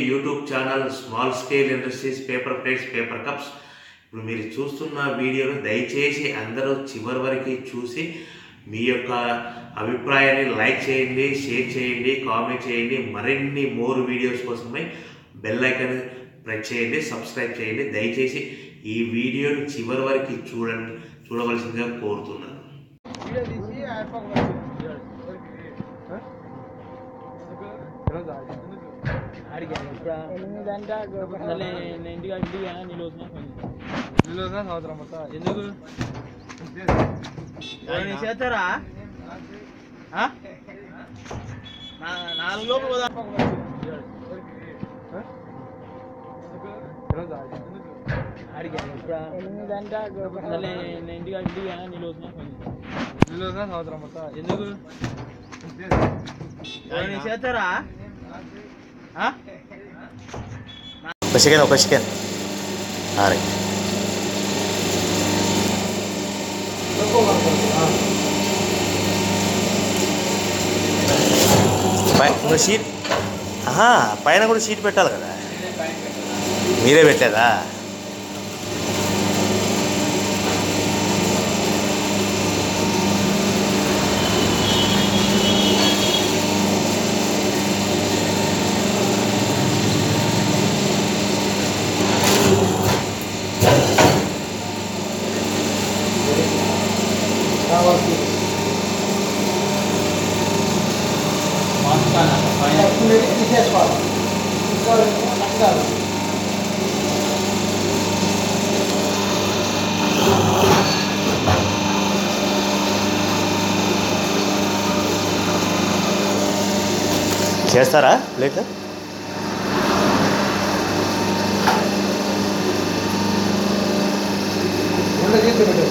YouTube channel small scale industries paper plates paper cups ఇప్పుడు మీరు చూస్తున్న వీడియోను దయచేసి అందరూ చివరి వరకు చూసి మీ యొక్క అభిప్రాయాన్ని లైక్ చేయండి షేర్ చేయండి కామెంట్ చేయండి మరిన్ని మోర్ వీడియోస్ కోసమై బెల్ ఐకాన్ ప్రెస్ చేయండి సబ్స్క్రైబ్ చేయండి దయచేసి ఈ వీడియోని చివరి వరకు చూడండి చూడవలసిందిగా కోరుతున్నాను వీడియో తీసి అయిపోక ఎనిమిదంటే అసలు నేను ఇంటికి ఇంటికి నీళ్ళు వచ్చినా సంవత్సరం మొత్తం ఎందుకు ఎవరైనా చేస్తారా ఆ? నా- నాలుగు లోపు పోదా ఎనిమిదంటే అసలు నేను ఇంటికి ఇంటికి నీళ్ళు వచ్చినా సంవత్సరం మొత్తం ఎందుకు ఎవరైనా చేస్తారా ఆ? ఒక సెకండ్ ఒక సెకండ్ రైట్ పై షీట్ ఆహా పైన కూడా షీట్ పెట్టాలి కదా మీరే పెట్టలేదా తీసేసుకోవాలి చేస్తారా ప్లేట్ తీసి పెట్టు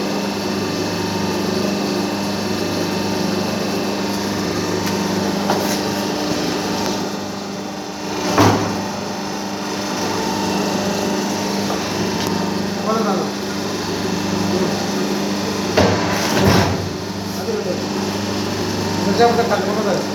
కలుపుకుంటుంది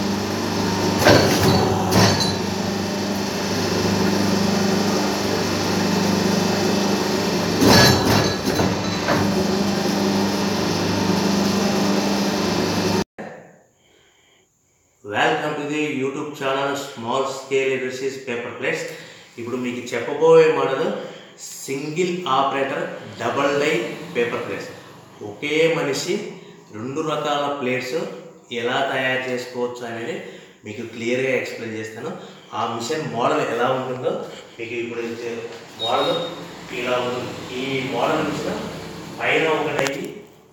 welcome to the YouTube channel small scale industries paper plates ఇప్పుడు మీకు చెప్పబోయే model single operator double die paper plates ఒకే మనిషి రెండు రకాల ప్లేట్స్ ఎలా తయారు చేసుకోవచ్చు అనేది మీకు క్లియర్గా ఎక్స్ప్లెయిన్ చేస్తాను ఆ మిషన్ మోడల్ ఎలా ఉంటుందో మీకు ఇప్పుడు ఇచ్చే మోడల్ ఇలా ఉంటుంది ఈ మోడల్ మిషన్ పైన ఒకటి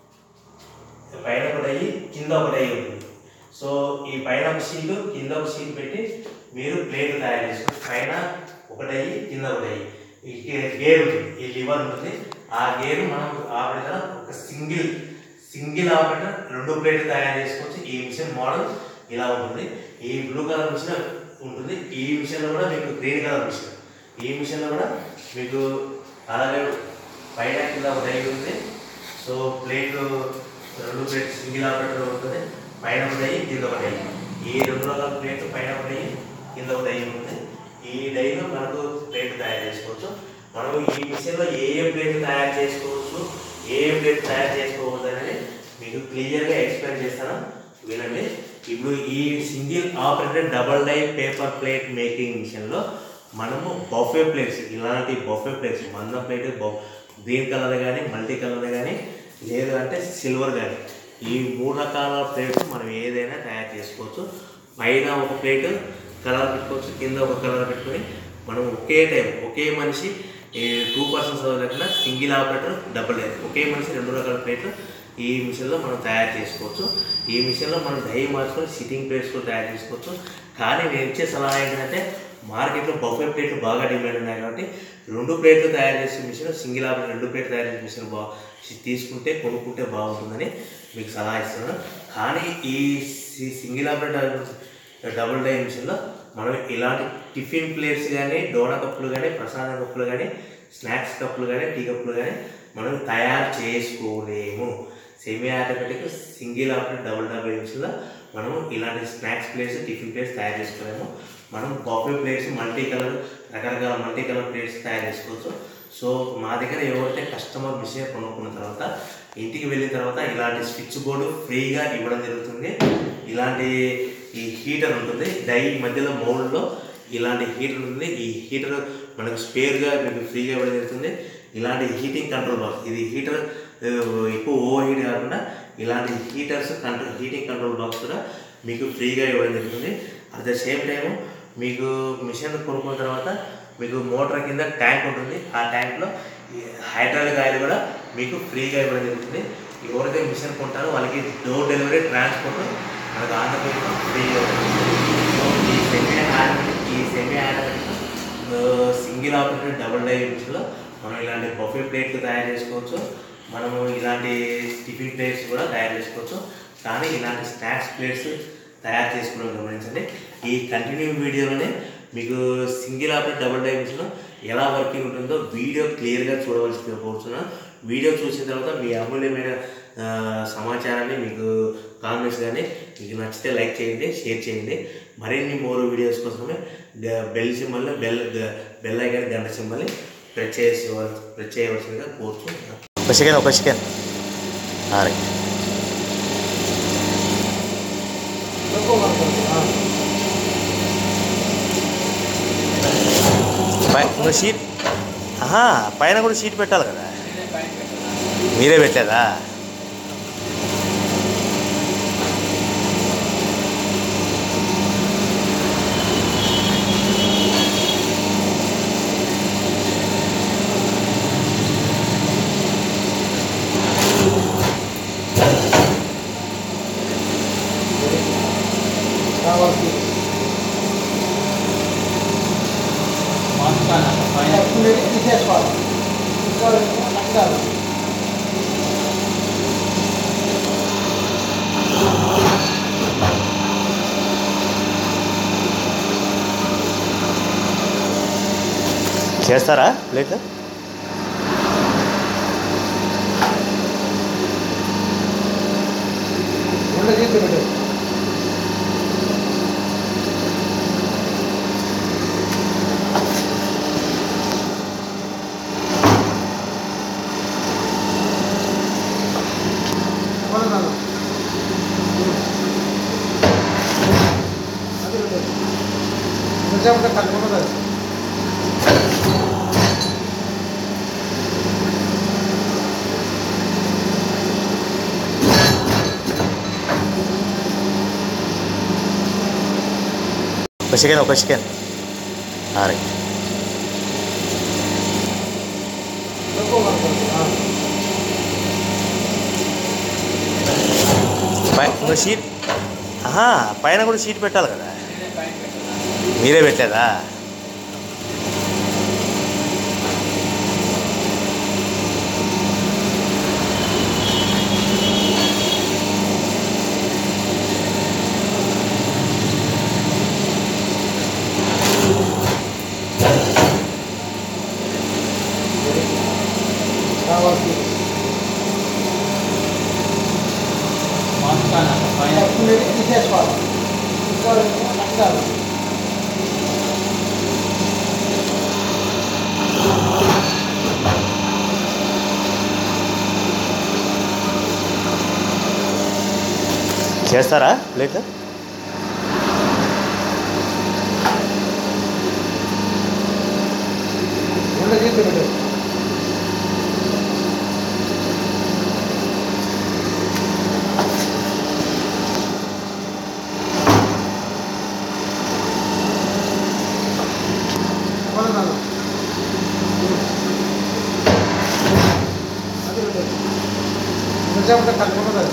పైన ఒకటి అయ్యి కింద ఒకటి అయ్యి ఉంటుంది సో ఈ పైన ఒక షీట్ కింద ఒక షీట్ పెట్టి మీరు ప్లేట్ తయారు చేసుకోండి పైన ఒకటి అయ్యి కింద ఒకటి అయ్యి ఈ గే- గేర్ ఉంటుంది ఈ లివర్ ఉంటుంది ఆ గేర్ మనం ఆపరేటర్ ఒక సింగిల్ సింగిల్ ఆపరేటర్ రెండు ప్లేట్లు తయారు చేసుకోవచ్చు ఈ మిషన్ మోడల్ ఇలా ఉంటుంది ఈ బ్లూ కలర్ మిషన్ ఉంటుంది ఈ మిషన్లో కూడా మీకు గ్రీన్ కలర్ మిషన్ ఈ మిషన్లో కూడా మీకు అలాగే పైన కింద ఒక డై ఉంది సో ప్లేట్లు రెండు ప్లేట్ సింగిల్ ఆపరేటర్ ఉంటుంది పైన ఒక డై కింద ఒక డై ఈ రెండు రకాల ప్లేట్లు పైన ఒక డై కింద ఒక డై ఉంటుంది ఈ డైలో మనకు ప్లేట్ తయారు చేసుకోవచ్చు మనం ఈ మిషన్లో ఏ ఏ ప్లేట్ తయారు చేసుకోవచ్చు ఏ ఏ ప్లేట్ తయారు చేసుకోవద్దు అనేది మీకు క్లియర్గా ఎక్స్ప్లెయిన్ చేస్తాను వినండి ఇప్పుడు ఈ single operated double die paper plate making మిషన్లో మనము బఫే ప్లేట్స్ ఇలాంటి బఫే ప్లేట్స్ మంద ప్లేట్ గ్రీన్ కలర్ కానీ మల్టీ కలర్ కానీ లేదు అంటే సిల్వర్ కానీ ఈ మూడు రకాల ప్లేట్స్ మనం ఏదైనా తయారు చేసుకోవచ్చు పైన ఒక ప్లేట్ కలర్ పెట్టుకోవచ్చు కింద ఒక కలర్ పెట్టుకొని మనం ఒకే టైం ఒకే మనిషి టూ పర్సన్స్ లేకుండా సింగిల్ ఆపరేటర్ డబుల్ డై ఒకే మనిషి రెండు రకాల ప్లేట్లు ఈ మిషన్లో మనం తయారు చేసుకోవచ్చు ఈ మిషన్లో మనం డై మార్చుకొని సిట్టింగ్ ప్లేట్స్ కూడా తయారు చేసుకోవచ్చు కానీ నేను ఇచ్చే సలహా ఏంటంటే మార్కెట్లో బఫే ప్లేట్లు బాగా డిమాండ్ ఉన్నాయి కాబట్టి రెండు ప్లేట్లు తయారు చేసే మిషన్ సింగిల్ ఆపరేటర్ రెండు ప్లేట్లు తయారు చేసే మిషన్ బా తీసుకుంటే కొనుక్కుంటే బాగుంటుందని మీకు సలహా ఇస్తున్నాను కానీ ఈ సి- సింగిల్ ఆపరేటర్ డబుల్ డై మిషన్లో మనం ఇలాంటి టిఫిన్ ప్లేట్స్ కానీ డోనా కప్పులు కానీ ప్రసాదం కప్పులు కానీ స్నాక్స్ కప్పులు కానీ టీ కప్పులు కానీ మనం తయారు చేసుకోలేము semi automatic single operate double double మిషన్లో మనం ఇలాంటి స్నాక్స్ ప్లేట్స్ టిఫిన్ ప్లేట్స్ తయారు చేసుకోలేము మనం కాఫీ ప్లేట్స్ మల్టీ కలర్ రకరకాల మల్టీ కలర్ ప్లేట్స్ తయారు చేసుకోవచ్చు సో మా దగ్గర ఎవరైతే కస్టమర్ మిషన్ కొనుక్కున్న తర్వాత ఇంటికి వెళ్ళిన తర్వాత ఇలాంటి స్విచ్ బోర్డు ఫ్రీగా ఇవ్వడం జరుగుతుంది ఇలాంటి ఈ హీటర్ ఉంటుంది డై మధ్యలో మౌల్డ్లో ఇలాంటి హీటర్ ఉంటుంది ఈ హీటర్ మనకు స్పేర్గా మీకు ఫ్రీగా ఇవ్వడం జరుగుతుంది ఇలాంటి హీటింగ్ కంట్రోల్ బాక్స్ ఇది హీటర్ ఎక్కువ ఓవర్ హీట్ కాకుండా ఇలాంటి heaters control heating control box కూడా మీకు ఫ్రీగా ఇవ్వడం జరుగుతుంది అట్ ద సేమ్ టైము మీకు మిషన్ కొనుక్కున్న తర్వాత మీకు మోటార్ కింద ట్యాంక్ ఉంటుంది ఆ ట్యాంక్లో హైడ్రాలిక్ ఆయిల్ కూడా మీకు ఫ్రీగా ఇవ్వడం జరుగుతుంది ఎవరైతే మిషన్ కొంటారో వాళ్ళకి డోర్ డెలివరీ ట్రాన్స్పోర్ట్ మనకు ఆంధ్రప్రదేశ్లో ఫ్రీగా ఉంటుంది సో ఈ సెమీ ఆటోమేటిక్ ఈ semi automatic single operator double die మిషన్లో మనం ఇలాంటి బఫే ప్లేట్లు తయారు చేసుకోవచ్చు మనము ఇలాంటి టిఫిన్ ప్లేట్స్ కూడా తయారు చేసుకోవచ్చు కానీ ఇలాంటి స్నాక్స్ ప్లేట్స్ తయారు చేసుకోవడం గమనించండి ఈ కంటిన్యూ వీడియోలోనే మీకు single operate double die machine ఎలా వర్కింగ్ ఉంటుందో వీడియో క్లియర్గా చూడవలసిందిగా కోరుతున్నాను వీడియో చూసిన తర్వాత మీ అమూల్యమైన ఆ, సమాచారాన్ని మీకు కామెంట్స్ కానీ మీకు నచ్చితే లైక్ చేయండి షేర్ చేయండి మరిన్ని మోర్ వీడియోస్ కోసమే గ- బెల్ సింబల్ని బెల్ గ- బెల్ ఐకాన్ గంట సింబల్ని ప్రెస్ చేసి ప్రెస్ చేయవలసిందిగా కోరుతున్నాను ఒక సెకండ్ ఒక సెకండ్ రైట్ పై ఇంకా షీట్ ఆహా పైన కూడా షీట్ పెట్టాలి కదా మీరే పెట్టలేదా కావాలి మాస్కానా పైన తీసేసుకోవాలి తీసుకోవాలి నచ్చాలి చేస్తారా ప్లేట్ రెండు చేతి పెట్టు కొనసాగు. అది పెట్టు. కొంచెం ఉంటే కలుపుకుంటుంది ఒక సెకండ్ ఒక సెకండ్ రైట్ పై ఇంకా షీట్ ఆహా పైన కూడా షీట్ పెట్టాలి కదా మీరే పెట్టలేదా కావాలి మాస్కానా పైన తీసేసుకోవాలి తీసుకోవాలి నచ్చాలి చేస్తారా ప్లేట్ రెండు చేతి పెట్టు కొనసాగు. అది పెట్టు. కొంచెం ఉంటే కలుపుకుంటుంది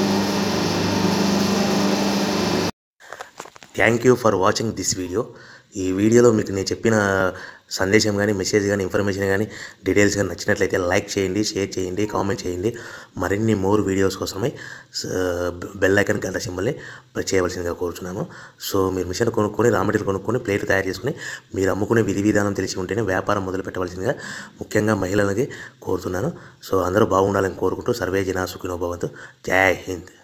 thank you for watching this video ఈ వీడియోలో మీకు నేను చెప్పిన సందేశం కానీ మెసేజ్ కానీ ఇన్ఫర్మేషన్ కానీ డీటెయిల్స్ కానీ నచ్చినట్లయితే లైక్ చేయండి షేర్ చేయండి కామెంట్ చేయండి మరిన్ని మోర్ వీడియోస్ కోసమై బెల్ ఐకన్ గంట సింబల్ని ప్రెస్ చేయవలసిందిగా కోరుతున్నాను సో మీరు మిషన్ కొనుక్కొని రా మెటీరియల్ కొనుక్కొని ప్లేట్ తయారు చేసుకుని మీరు అమ్ముకునే విధి విధానం తెలిసి ఉంటేనే వ్యాపారం మొదలు పెట్టవలసిందిగా ముఖ్యంగా మహిళలకి కోరుతున్నాను సో అందరూ బాగుండాలని కోరుకుంటూ సర్వే జనా సుఖినో భవంతు జై హింద్